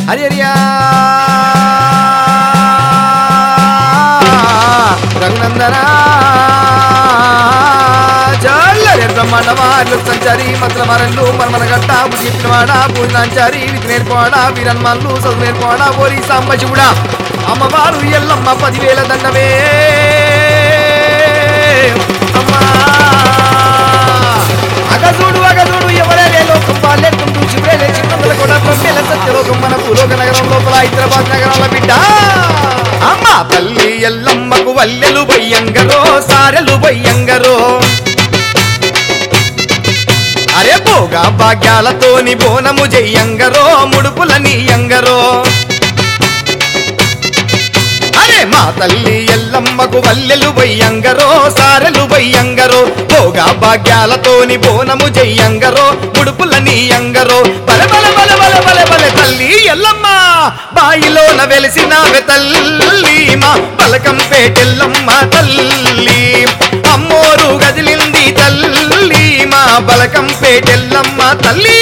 హరియరియా రఘునందన చల్లరే బ్రహ్మాండ వారు సంచారి మంత్ర మరళ్ళు మర్మన గట్ట బుద్ధి చెప్పినవాడ పూజనాంచారి విధి నేర్పవాడ వీరన్మల్లు చదువు నేర్పవాడ ఓరి సాంబ శివుడా అమ్మవారు ఎల్లమ్మ పదివేల దండమే అమ్మా అగజూడు అగజూడు ఎవరే లోకం వాళ్ళెక్కుంటూ శివుడే చిన్నందుల కూడా ప్రొమ్మేల సత్యలోకం మన పులోక నగరం లోపల హైదరాబాద్ నగరంలో బిడ్డ అమ్మ తల్లి ఎల్లమ్మకు వల్లెలు బయ్యంగరో సారెలు బయ్యంగరో అరే పోగా భాగ్యాలతోని బోనము జయ్యంగరో ముడుపుల నీయంగరో అరే మా తల్లి ఎల్లమ్మకు వల్లెలు బయ్యంగరో సారెలు బయ్యంగరో పోగా భాగ్యాలతోని బోనము జయ్యంగరో ముడుపుల నీయంగరో బల బల బల బల బల బల తల్లి ఎల్లమ్మ బాయిలోన వెలిసినావె తల్లి మా పలకం పేటెల్లమ్మ తల్లి అమ్మోరు గదిలింది తల్లి మా బలకం పేటెల్లమ్మ తల్లి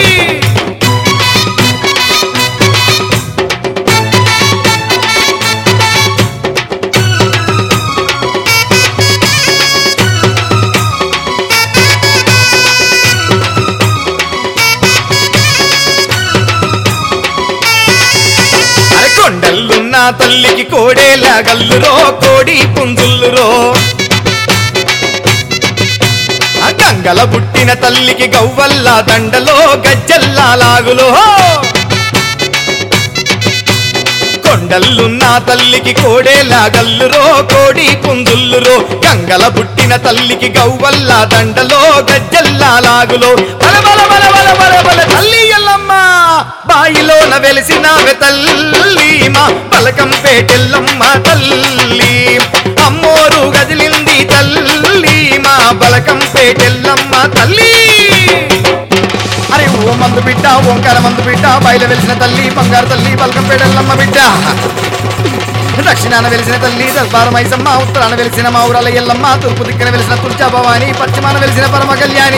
అరే కొండల్లున్న తల్లికి కోడేలా గల్లురో కోడి పుంజుల్లురో ఆ గంగల పుట్టిన తల్లికి గవ్వల్లా దండలో గజ్జల్లా లాగులో కొండల్లున్న తల్లికి కోడేలా గల్లురో కోడి పుంజుల్లురో గంగల పుట్టిన తల్లికి గవ్వల్లా దండలో గజ్జల్లా లాగులో బల బల బల బల బల బల తల్లి ఎల్లమ్మ బాయిలోన వెలిసినావె తల్లి మా పలకం పేటెల్లమ్మ తల్లి అమ్మోరు గదిలింది తల్లి మా బలకం పేటెల్లమ్మ తల్లి అరే ఓ మందు బిడ్డ ఓంకార మందు బిడ్డ బయలు వెలిసిన తల్లి బంగారు తల్లి పలకం పేటెల్లమ్మ బిడ్డ దక్షిణాన వెలిసిన తల్లి దర్బార మైసమ్మ ఉత్తరాన వెలిసిన మా ఊరాల ఎల్లమ్మ తూర్పు దిక్కున వెలిసిన తుర్చా భవాని పశ్చిమాన వెలిసిన పరమ కళ్యాణి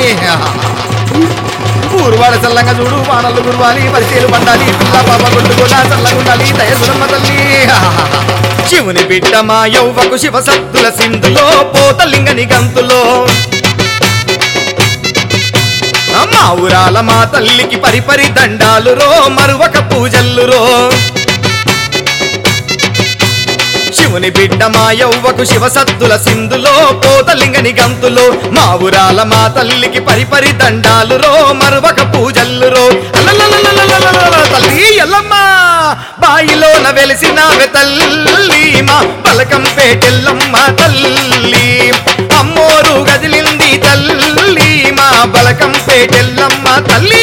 ఊరువాడ చల్లంగా చూడు వానలు గురువాలి పరిచయలు పండాలి పిల్ల పాప కొట్టుకోలా చల్లగుండాలి దయసురమ్మ తల్లి శివుని బిడ్డ మా యౌవకు శివ సత్తుల సింధులో పోతలింగని గంతులో మా ఊరాల మా తల్లికి పరిపరి దండాలు రో మరువక పూజల్లు రో శివుని బిడ్డ మా యౌవకు శివ సత్తుల సింధులో పోతలింగని గంతులో మా ఊరాల మా తల్లికి పరిపరి దండాలు రో మరువక పూజల్లు రో అలలలలలలలలల తల్లి ఎల్లమ్మ బాయిలోన వెలిసినావె తల్లి మా పలకం పేటెల్లమ్మ తల్లి అమ్మోరు గదిలింది తల్లి మా బలకం పేటెల్లమ్మ తల్లి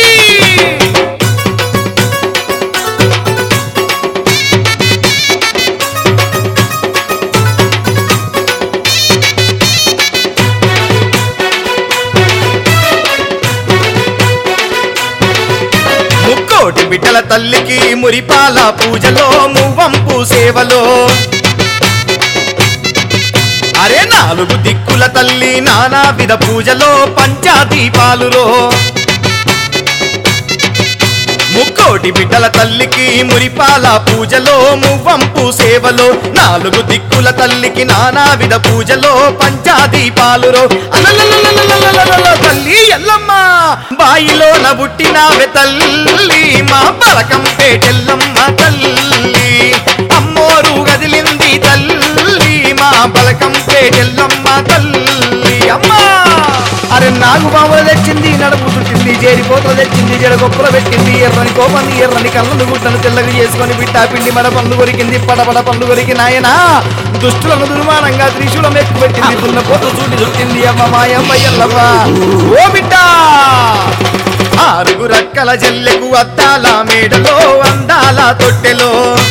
ముక్కోటి బిడ్డల తల్లికి మురిపాల పూజలో మువ్వంపు సేవలో అరే నాలుగు దిక్కుల తల్లి నానా విధ పూజలో పంచాదీపాలులో ముక్కోటి బిడ్డల తల్లికి మురిపాల పూజలో మువ్వంపు సేవలో నాలుగు దిక్కుల తల్లికి నానా విధ పూజలో పంచాదీపాలురో అలలలలలలలలల తల్లి ఎల్లమ్మ బాయిలో నబుట్టినావె తల్లి మా పలకం పేటెల్లమ్మ తల్లి అమ్మోరు గదిలింది తల్లి మా పలకం పేటెల్లమ్మ తల్లి అమ్మా అరే నాగు బాముల తెచ్చింది నడుపు చుట్టింది చేరిపోతలు తెచ్చింది జడ గొప్పలు పెట్టింది ఎర్రని కోపంది ఎర్రని కళ్ళను గుట్టను తెల్లగా చేసుకొని బిట్టా పిండి మడ పండు కొరికింది పడపడ పండు కొరికి నాయన దుష్టులను దుర్మానంగా త్రిశూలం ఎక్కువ పెట్టింది దున్న పోతు చూటి చుట్టింది అమ్మ మాయమ్మ ఎల్లమ్మ ఓ బిడ్డ ఆరుగు రక్కల జల్లెకు అద్దాల మేడలో అందాల తొట్టెలో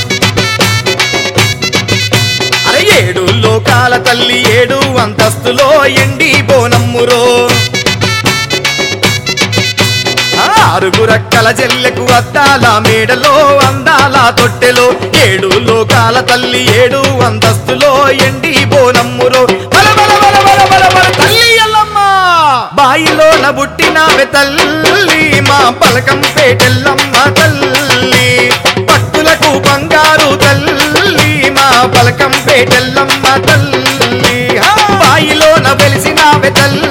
అరే ఏడు లోకాల తల్లి ఏడు అంతస్తులో ఎండి బోనమ్మురో ఆరుగు రక్కల జల్లెకు అద్దాల మేడలో అందాల తొట్టెలో ఏడు లోకాల తల్లి ఏడు అంతస్తులో ఎండి బోనమ్మురో బల బల బల బల బల బల తల్లి ఎల్లమ్మ బాయిలోన పుట్టినావె తల్లి మా పలకం పేటెల్లమ్మ తల్లి ఏటెల్లమ్మ తల్లి హా! బాయిలోన వెలిసినావె తల్లి